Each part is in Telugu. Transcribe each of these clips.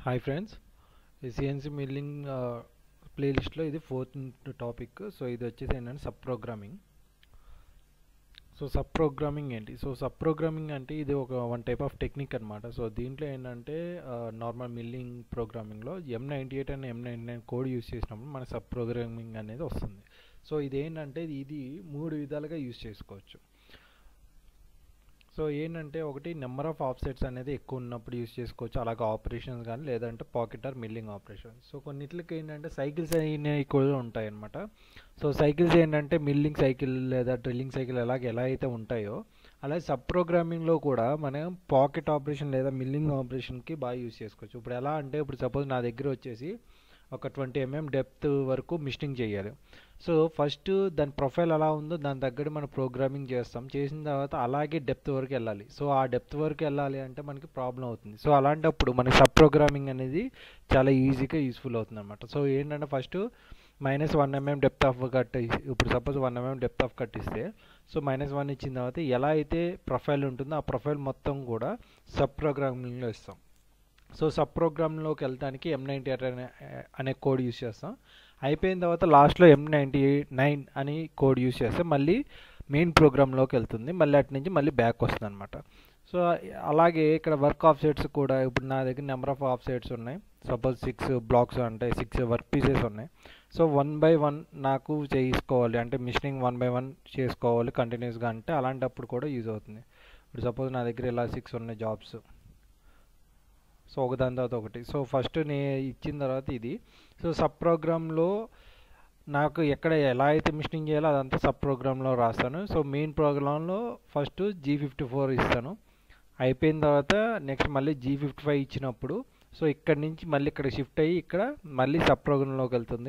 హాయ్ ఫ్రెండ్స్ ఈ సిఎన్సి మిల్లింగ్ ప్లేలిస్ట్లో ఇది ఫోర్త్ టాపిక్ సో ఇది వచ్చేసి ఏంటంటే sub programming so sub programming ఏంటి సో సబ్ ప్రోగ్రామింగ్ అంటే ఇది ఒక వన్ టైప్ ఆఫ్ టెక్నిక్ అనమాట సో దీంట్లో ఏంటంటే నార్మల్ మిల్లింగ్ ప్రోగ్రామింగ్లో M ninety eight and M ninety nine code use చేసినప్పుడు మన సబ్ ప్రోగ్రామింగ్ అనేది వస్తుంది సో ఇది ఏంటంటే ఇది మూడు విధాలుగా యూస్ చేసుకోవచ్చు సో ఏంటంటే ఒకటి నెంబర్ ఆఫ్ ఆఫ్సెట్స్ అనేది ఎక్కువ ఉన్నప్పుడు యూస్ చేసుకోవచ్చు అలాగే ఆపరేషన్స్ కానీ లేదంటే pocket or milling operations so కొన్నిట్లకి ఏంటంటే సైకిల్స్ అనేవి కూడా ఉంటాయి అనమాట సో సైకిల్స్ ఏంటంటే మిల్లింగ్ సైకిల్ లేదా డ్రిల్లింగ్ సైకిల్ ఎలాగ ఎలా అయితే ఉంటాయో అలాగే సబ్ ప్రోగ్రామింగ్లో కూడా మనం పాకెట్ ఆపరేషన్ లేదా మిల్లింగ్ ఆపరేషన్కి బాగా యూస్ చేసుకోవచ్చు ఇప్పుడు ఎలా అంటే ఇప్పుడు సపోజ్ నా దగ్గర వచ్చేసి ఒక ట్వంటీ ఎంఎం డెప్త్ వరకు మిషనింగ్ చేయాలి సో ఫస్ట్ దాని ప్రొఫైల్ ఎలా ఉందో దాని తగ్గట్టు మనం ప్రోగ్రామింగ్ చేస్తాం చేసిన తర్వాత అలాగే డెప్త్ వరకు వెళ్ళాలి సో ఆ డెప్త్ వరకు వెళ్ళాలి అంటే మనకి ప్రాబ్లం అవుతుంది సో అలాంటప్పుడు మనకి సబ్ ప్రోగ్రామింగ్ అనేది చాలా ఈజీగా యూస్ఫుల్ అవుతుంది అనమాట సో ఏంటంటే first minus one MM depth of cut ఇప్పుడు suppose one MM depth of cut ఇస్తే సో మైనస్ వన్ ఇచ్చిన తర్వాత ఎలా అయితే ప్రొఫైల్ ఉంటుందో ఆ ప్రొఫైల్ మొత్తం కూడా సబ్ ప్రోగ్రామింగ్లో ఇస్తాం సో సబ్ ప్రోగ్రామ్లోకి వెళ్ళడానికి ఎం నైంటీ ఎయిట్ అనే అనే కోడ్ యూస్ చేస్తాం అయిపోయిన తర్వాత లాస్ట్లో ఎం నైంటీ నైన్ అని కోడ్ యూస్ చేస్తే మళ్ళీ మెయిన్ ప్రోగ్రామ్లోకి వెళ్తుంది మళ్ళీ అటు నుంచి మళ్ళీ బ్యాక్ వస్తుంది అనమాట సో అలాగే ఇక్కడ వర్క్ ఆఫ్ సెట్స్ కూడా ఇప్పుడు నా దగ్గర నెంబర్ ఆఫ్ ఆఫ్ సెట్స్ ఉన్నాయి సపోజ్ సిక్స్ బ్లాక్స్ అంటే సిక్స్ వర్క్ పీసెస్ ఉన్నాయి సో వన్ బై వన్ నాకు చేసుకోవాలి అంటే మిషనింగ్ వన్ బై వన్ చేసుకోవాలి కంటిన్యూస్గా అంటే అలాంటప్పుడు కూడా యూజ్ అవుతుంది ఇప్పుడు సపోజ్ నా దగ్గర ఇలా సిక్స్ ఉన్నాయి జాబ్స్ సో ఒకదాని తర్వాత ఒకటి సో ఫస్ట్ నే ఇచ్చిన తర్వాత ఇది సో సబ్ ప్రోగ్రామ్లో నాకు ఎక్కడ ఎలా అయితే మిషనింగ్ చేయాలో అదంతా సబ్ ప్రోగ్రామ్లో రాస్తాను సో మెయిన్ ప్రోగ్రాంలో ఫస్ట్ జీ ఫిఫ్టీ ఫోర్ ఇస్తాను అయిపోయిన తర్వాత నెక్స్ట్ మళ్ళీ జీ ఫిఫ్టీ ఫైవ్ ఇచ్చినప్పుడు సో ఇక్కడ నుంచి మళ్ళీ ఇక్కడ షిఫ్ట్ అయ్యి ఇక్కడ మళ్ళీ సబ్ ప్రోగ్రాంలోకి వెళ్తుంది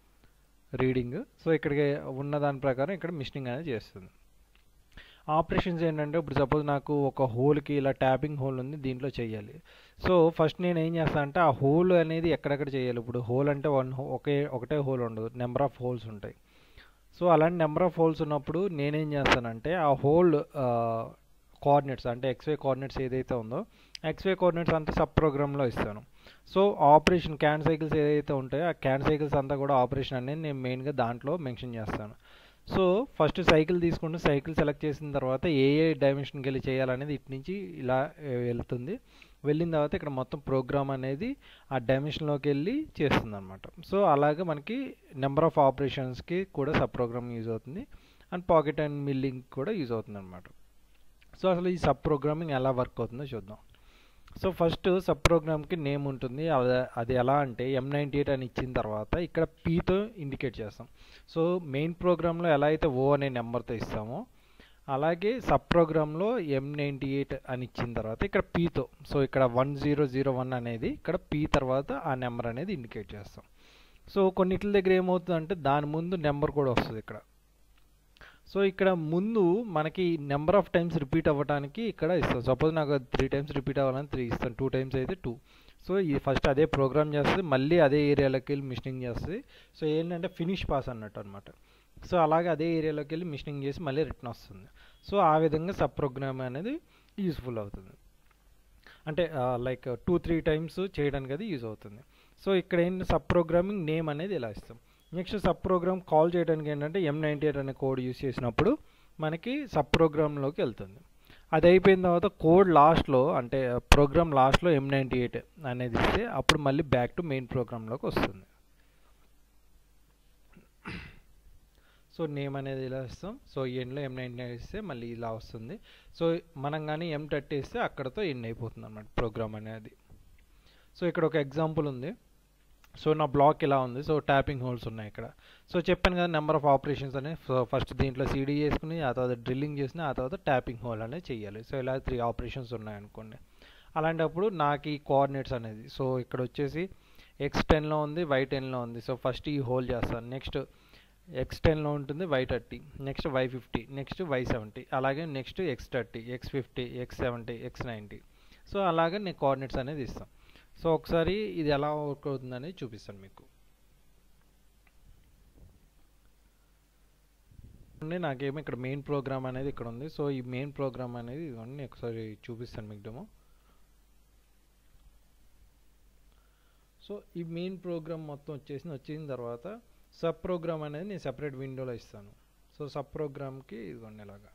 రీడింగ్ సో ఇక్కడికి ఉన్న దాని ప్రకారం ఇక్కడ మిషనింగ్ అనేది చేస్తుంది ఆపరేషన్స్ ఏంటంటే ఇప్పుడు సపోజ్ నాకు ఒక హోల్కి ఇలా ట్యాపింగ్ హోల్ ఉంది దీంట్లో చేయాలి సో ఫస్ట్ నేను ఏం చేస్తాను అంటే ఆ హోల్ అనేది ఎక్కడెక్కడ చేయాలి ఇప్పుడు హోల్ అంటే వన్ ఒకే ఒకటే హోల్ ఉండదు నెంబర్ ఆఫ్ హోల్స్ ఉంటాయి సో అలాంటి నెంబర్ ఆఫ్ హోల్స్ ఉన్నప్పుడు నేనేం చేస్తానంటే ఆ హోల్ కోఆర్డినేట్స్ అంటే ఎక్స్వై కోఆర్డినేట్స్ ఏదైతే ఉందో ఎక్స్వై కోఆర్డినేట్స్ అంతా సబ్ ప్రోగ్రామ్లో ఇస్తాను సో ఆపరేషన్ క్యాన్ సైకిల్స్ ఏదైతే ఉంటాయో ఆ క్యాన్ సైకిల్స్ అంతా కూడా ఆపరేషన్ అనేది నేను మెయిన్గా దాంట్లో మెన్షన్ చేస్తాను సో ఫస్ట్ సైకిల్ తీసుకుంటూ సైకిల్ సెలెక్ట్ చేసిన తర్వాత ఏ ఏ డైమెన్షన్కి వెళ్ళి చేయాలనేది ఇటు నుంచి ఇలా వెళ్తుంది వెళ్ళిన తర్వాత ఇక్కడ మొత్తం ప్రోగ్రామ్ అనేది ఆ డైమెన్షన్లోకి వెళ్ళి చేస్తుంది అనమాట సో అలాగే మనకి నెంబర్ ఆఫ్ ఆపరేషన్స్కి కూడా సబ్ ప్రోగ్రామ్ యూజ్ అవుతుంది అండ్ పాకెట్ అండ్ మిల్లింగ్ కూడా యూజ్ అవుతుంది అనమాట సో అసలు ఈ సబ్ ప్రోగ్రామింగ్ ఎలా వర్క్ అవుతుందో చూద్దాం సో ఫస్ట్ సబ్ ప్రోగ్రామ్కి నేమ్ ఉంటుంది అది ఎలా అంటే ఎం నైంటీ ఎయిట్ అని ఇచ్చిన తర్వాత ఇక్కడ పీతో ఇండికేట్ చేస్తాం సో మెయిన్ ప్రోగ్రాంలో ఎలా అయితే ఓ అనే నెంబర్తో ఇస్తామో అలాగే సబ్ ప్రోగ్రాంలో ఎం నైంటీ ఎయిట్ అని ఇచ్చిన తర్వాత ఇక్కడ పీతో సో ఇక్కడ వన్ జీరో జీరో వన్ అనేది ఇక్కడ పీ తర్వాత ఆ నెంబర్ అనేది ఇండికేట్ చేస్తాం సో కొన్నిట్ల దగ్గర ఏమవుతుందంటే దాని ముందు నెంబర్ కూడా వస్తుంది ఇక్కడ సో ఇక్కడ ముందు మనకి నెంబర్ ఆఫ్ టైమ్స్ రిపీట్ అవ్వడానికి ఇక్కడ ఇస్తాం సపోజ్ నాకు త్రీ టైమ్స్ రిపీట్ అవ్వాలని త్రీ ఇస్తాను టూ టైమ్స్ అయితే టూ సో ఇది ఫస్ట్ అదే ప్రోగ్రామ్ చేస్తుంది మళ్ళీ అదే ఏరియాలోకి వెళ్ళి మిషనింగ్ చేస్తుంది సో ఏంటంటే ఫినిష్ పాస్ అన్నట్టు అనమాట సో అలాగే అదే ఏరియాలోకి వెళ్ళి మిషనింగ్ చేసి మళ్ళీ రిటర్న్ వస్తుంది సో ఆ విధంగా సబ్ ప్రోగ్రామ్ అనేది యూస్ఫుల్ అవుతుంది అంటే లైక్ టూ త్రీ టైమ్స్ చేయడానికి అది యూజ్ అవుతుంది సో ఇక్కడ ఏంటి సబ్ ప్రోగ్రామింగ్ నేమ్ అనేది ఇలా ఇస్తాం నెక్స్ట్ సబ్ ప్రోగ్రామ్ కాల్ చేయడానికి ఏంటంటే ఎం నైంటీ ఎయిట్ అనే కోడ్ యూస్ చేసినప్పుడు మనకి సబ్ ప్రోగ్రాంలోకి వెళ్తుంది అది అయిపోయిన తర్వాత కోడ్ లాస్ట్లో అంటే ప్రోగ్రామ్ లాస్ట్లో ఎం నైంటీ ఎయిట్ అనేది ఇస్తే అప్పుడు మళ్ళీ బ్యాక్ టు మెయిన్ ప్రోగ్రాంలోకి వస్తుంది సో నేమ్ అనేది ఇలా ఇస్తాం సో ఎండ్లో ఎం నైంటీ నైన్ ఇస్తే మళ్ళీ ఇలా వస్తుంది సో మనం కానీ ఎం థర్టీ ఇస్తే అక్కడతో ఎండ్ అయిపోతుంది అనమాట ప్రోగ్రామ్ అనేది సో ఇక్కడ ఒక ఎగ్జాంపుల్ ఉంది సో నా బ్లాక్ ఇలా ఉంది సో ట్యాపింగ్ హోల్స్ ఉన్నాయి ఇక్కడ సో చెప్పాను కదా నెంబర్ ఆఫ్ ఆపరేషన్స్ అనేవి ఫస్ట్ దీంట్లో సీడీ చేసుకుని ఆ తర్వాత డ్రిల్లింగ్ చేసిన ఆ తర్వాత ట్యాపింగ్ హోల్ అనేది చేయాలి సో ఇలా త్రీ ఆపరేషన్స్ ఉన్నాయనుకోండి అలాంటప్పుడు నాకు ఈ కోఆర్డినేట్స్ అనేది సో ఇక్కడ వచ్చేసి ఎక్స్ టెన్లో ఉంది వై టెన్లో ఉంది సో ఫస్ట్ ఈ హోల్ చేస్తాను నెక్స్ట్ ఎక్స్ టెన్లో ఉంటుంది Y thirty next Y fifty next Y seventy అలాగే next X thirty X fifty X seventy X ninety so అలాగే నేను కోఆర్డినేట్స్ అనేది ఇస్తాను సో ఒకసారి ఇది ఎలా వర్క్ అవుతుందని చూపిస్తాను మీకు నాకేమో ఇక్కడ మెయిన్ ప్రోగ్రామ్ అనేది ఇక్కడ ఉంది సో ఈ మెయిన్ ప్రోగ్రామ్ అనేది ఇవన్నీ ఒకసారి చూపిస్తాను మీకు డెమో సో ఈ మెయిన్ ప్రోగ్రామ్ మొత్తం వచ్చేసి వచ్చిన తర్వాత సబ్ ప్రోగ్రామ్ అనేది నేను సెపరేట్ విండోలో ఇస్తాను సో సబ్ ప్రోగ్రామ్కి ఇదిగోండి ఇలాగా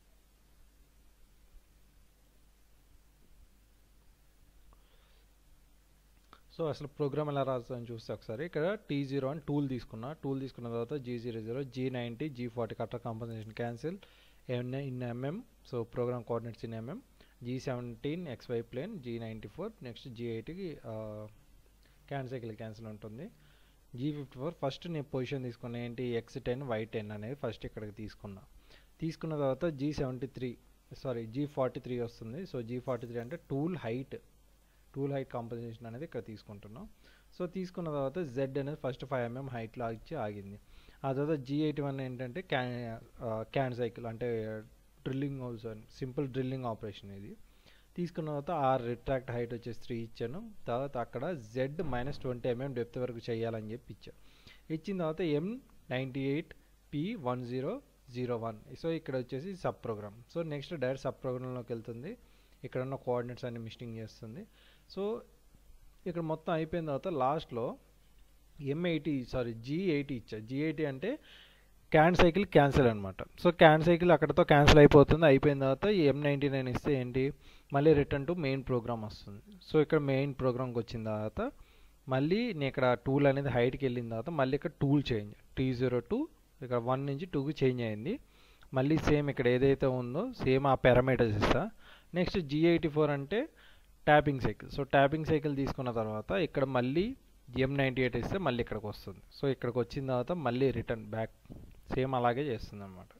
సో అసలు ప్రోగ్రామ్ ఎలా రాస్తాను చూస్తే ఒకసారి ఇక్కడ టీ జీరో అని టూల్ తీసుకున్నా టూల్ తీసుకున్న తర్వాత G zero zero G ninety G forty cutter compensation cancel in MM so program coordinates in MM G seventeen XY plane G ninety four next G ఎయిట్కి క్యాన్సైకిల్ క్యాన్సిల్ ఉంటుంది జీ ఫిఫ్టీ ఫోర్ ఫస్ట్ నేను పొజిషన్ తీసుకున్నా ఏంటి ఎక్స్ టెన్ వై టెన్ అనేది ఫస్ట్ ఇక్కడికి తీసుకున్నా తీసుకున్న తర్వాత G seventy three sorry G forty three వస్తుంది సో జీ ఫార్టీ త్రీ అంటే tool height tool height compensation అనేది ఇక్కడ తీసుకుంటున్నాం సో తీసుకున్న తర్వాత జెడ్ అనేది ఫస్ట్ ఫైవ్ ఎంఎం హైట్లో ఇచ్చి ఆగింది ఆ తర్వాత జీ ఎయిటీ వన్ ఏంటంటే క్యాన్ క్యాన్ సైకిల్ అంటే డ్రిల్లింగ్ సింపుల్ డ్రిల్లింగ్ ఆపరేషన్ ఇది తీసుకున్న తర్వాత ఆ రిట్రాక్ట్ హైట్ వచ్చేసి త్రీ ఇచ్చాను తర్వాత అక్కడ Z minus twenty MM depth వరకు చేయాలని చెప్పి ఇచ్చాను ఇచ్చిన తర్వాత M ninety eight P one zero zero one so ఇక్కడ వచ్చేసి sub program so next direct sub ప్రోగ్రాంలోకి వెళ్తుంది ఇక్కడ ఉన్న కోఆర్డినేట్స్ అన్ని మిస్టింగ్ చేస్తుంది సో ఇక్కడ మొత్తం అయిపోయిన తర్వాత లాస్ట్లో M eighty sorry G eighty ఇచ్చా జీ ఎయిటీ అంటే క్యాన్ సైకిల్ క్యాన్సిల్ అనమాట సో క్యాన్ సైకిల్ అక్కడతో క్యాన్సిల్ అయిపోతుంది అయిపోయిన తర్వాత ఎం నైంటీ నైన్ ఇస్తే ఏంటి మళ్ళీ రిటర్న్ టు మెయిన్ ప్రోగ్రామ్ వస్తుంది సో ఇక్కడ మెయిన్ ప్రోగ్రామ్కి వచ్చిన తర్వాత మళ్ళీ నేను ఇక్కడ టూల్ అనేది హైట్కి వెళ్ళిన తర్వాత మళ్ళీ ఇక్కడ tool change T zero two ఇక్కడ వన్ నుంచి టూకి చేంజ్ అయింది మళ్ళీ సేమ్ ఇక్కడ ఏదైతే ఉందో సేమ్ ఆ పారామీటర్స్ ఇస్తా నెక్స్ట్ జీ ఎయిటీ ఫోర్ అంటే tapping cycle so tapping cycle తీసుకున్న తర్వాత ఇక్కడ మళ్ళీ ఎం నైంటీ ఎయిట్ ఇస్తే మళ్ళీ ఇక్కడికి వస్తుంది సో ఇక్కడికి వచ్చిన తర్వాత మళ్ళీ రిటర్న్ బ్యాక్ సేమ్ అలాగే చేస్తుంది అనమాట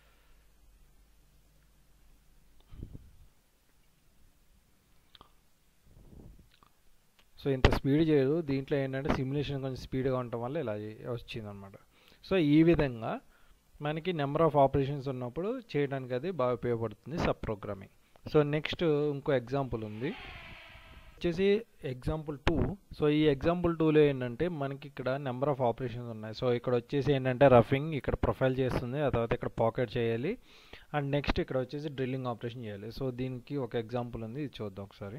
సో ఇంత స్పీడ్ చేయదు దీంట్లో ఏంటంటే సిమ్యులేషన్ కొంచెం స్పీడ్గా ఉండటం వల్ల ఇలా వచ్చింది అనమాట సో ఈ విధంగా మనకి నెంబర్ ఆఫ్ ఆపరేషన్స్ ఉన్నప్పుడు చేయడానికి అది బాగా ఉపయోగపడుతుంది సబ్ ప్రోగ్రామింగ్ సో నెక్స్ట్ ఇంకో ఎగ్జాంపుల్ ఉంది వచ్చేసి ఎగ్జాంపుల్ టూ సో ఈ ఎగ్జాంపుల్ టూలో ఏంటంటే మనకి ఇక్కడ నెంబర్ ఆఫ్ ఆపరేషన్స్ ఉన్నాయి సో ఇక్కడ వచ్చేసి ఏంటంటే రఫింగ్ ఇక్కడ ప్రొఫైల్ చేస్తుంది ఆ తర్వాత ఇక్కడ పాకెట్ చేయాలి అండ్ నెక్స్ట్ ఇక్కడ వచ్చేసి డ్రిల్లింగ్ ఆపరేషన్ చేయాలి సో దీనికి ఒక ఎగ్జాంపుల్ ఉంది ఇది చూద్దాం ఒకసారి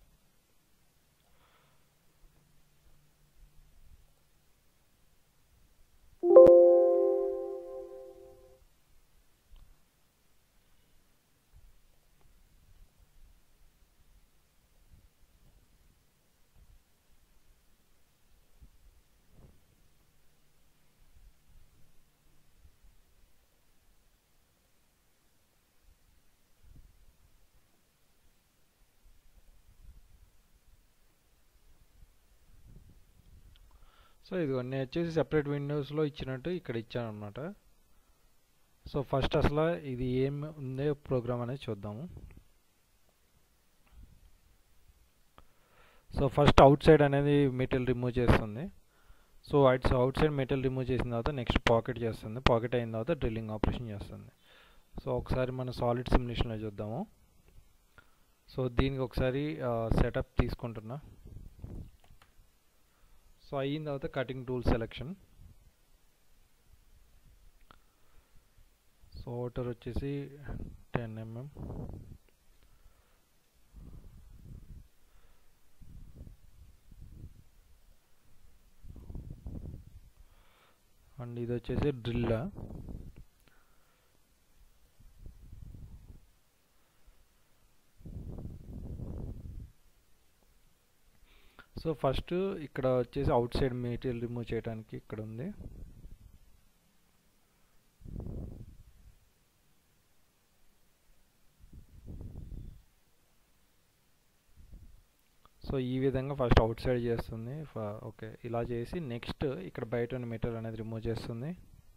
సో ఇదిగో నేను వచ్చేసి సెపరేట్ విండోస్లో ఇచ్చినట్టు ఇక్కడ ఇచ్చాను అనమాట సో ఫస్ట్ అసలు ఇది ఏం ఉందే ప్రోగ్రామ్ అనేది చూద్దాము సో ఫస్ట్ అవుట్ సైడ్ అనేది మెటీరియల్ రిమూవ్ చేస్తుంది సో అట్స్ అవుట్ సైడ్ మెటీరియల్ రిమూవ్ చేసిన తర్వాత నెక్స్ట్ పాకెట్ చేస్తుంది పాకెట్ అయిన తర్వాత డ్రిల్లింగ్ ఆపరేషన్ చేస్తుంది సో ఒకసారి మనం సాలిడ్ సిమ్యులేషన్లో చూద్దాము సో దీనికి ఒకసారి సెటప్ తీసుకుంటున్నా సో అయిన తర్వాత కటింగ్ టూల్ సెలెక్షన్ సో ఓటర్ వచ్చేసి టెన్ ఎంఎం అండ్ ఇది వచ్చేసి డ్రిల్ సో ఫస్ట్ ఇక్కడ వచ్చేసి అవుట్ సైడ్ మెటీరియల్ రిమూవ్ చేయడానికి ఇక్కడ ఉంది సో ఈ విధంగా ఫస్ట్ అవుట్ సైడ్ చేస్తుంది ఓకే ఇలా చేసి నెక్స్ట్ ఇక్కడ బయట ఉన్న మెటీరియల్ అనేది రిమూవ్ చేస్తుంది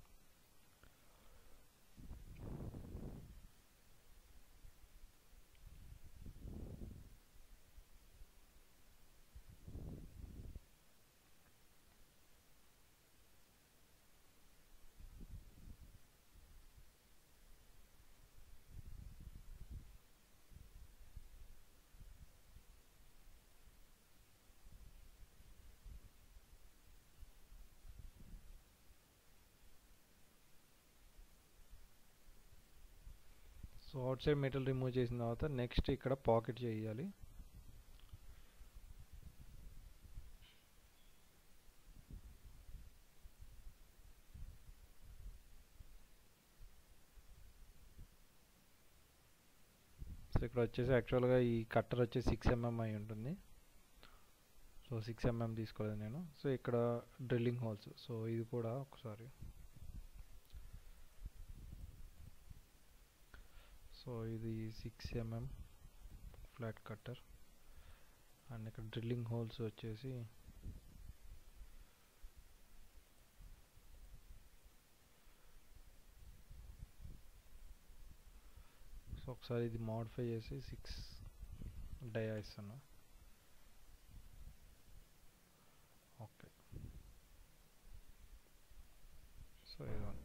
so outside material remove చేసిన తర్వాత నెక్స్ట్ ఇక్కడ పాకెట్ చేయాలి సో ఇక్కడ వచ్చేసి యాక్చువల్గా ఈ కట్టర్ వచ్చేసి సిక్స్ ఎంఎం అయి ఉంటుంది సో సిక్స్ ఎంఎం తీసుకోలేదు నేను సో ఇక్కడ డ్రిల్లింగ్ హోల్స్ సో ఇది కూడా ఒకసారి సో ఇది six MM flat cutter and ఇక్కడ డ్రిల్లింగ్ హోల్స్ వచ్చేసి సో ఒకసారి ఇది మోడిఫై చేసి సిక్స్ డయా ఇస్తాను ఓకే సో ఇదండి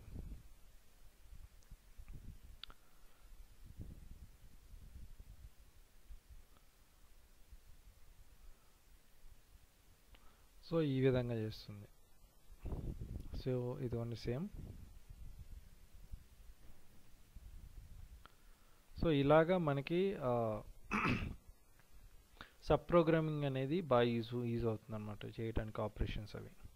సో ఈ విధంగా చేస్తుంది సో ఇదిగోండి సేమ్ సో ఇలాగా మనకి సబ్ ప్రోగ్రామింగ్ అనేది బాగా యూజ్ యూజ్ అవుతుంది అనమాట చేయడానికి ఆపరేషన్స్ అవి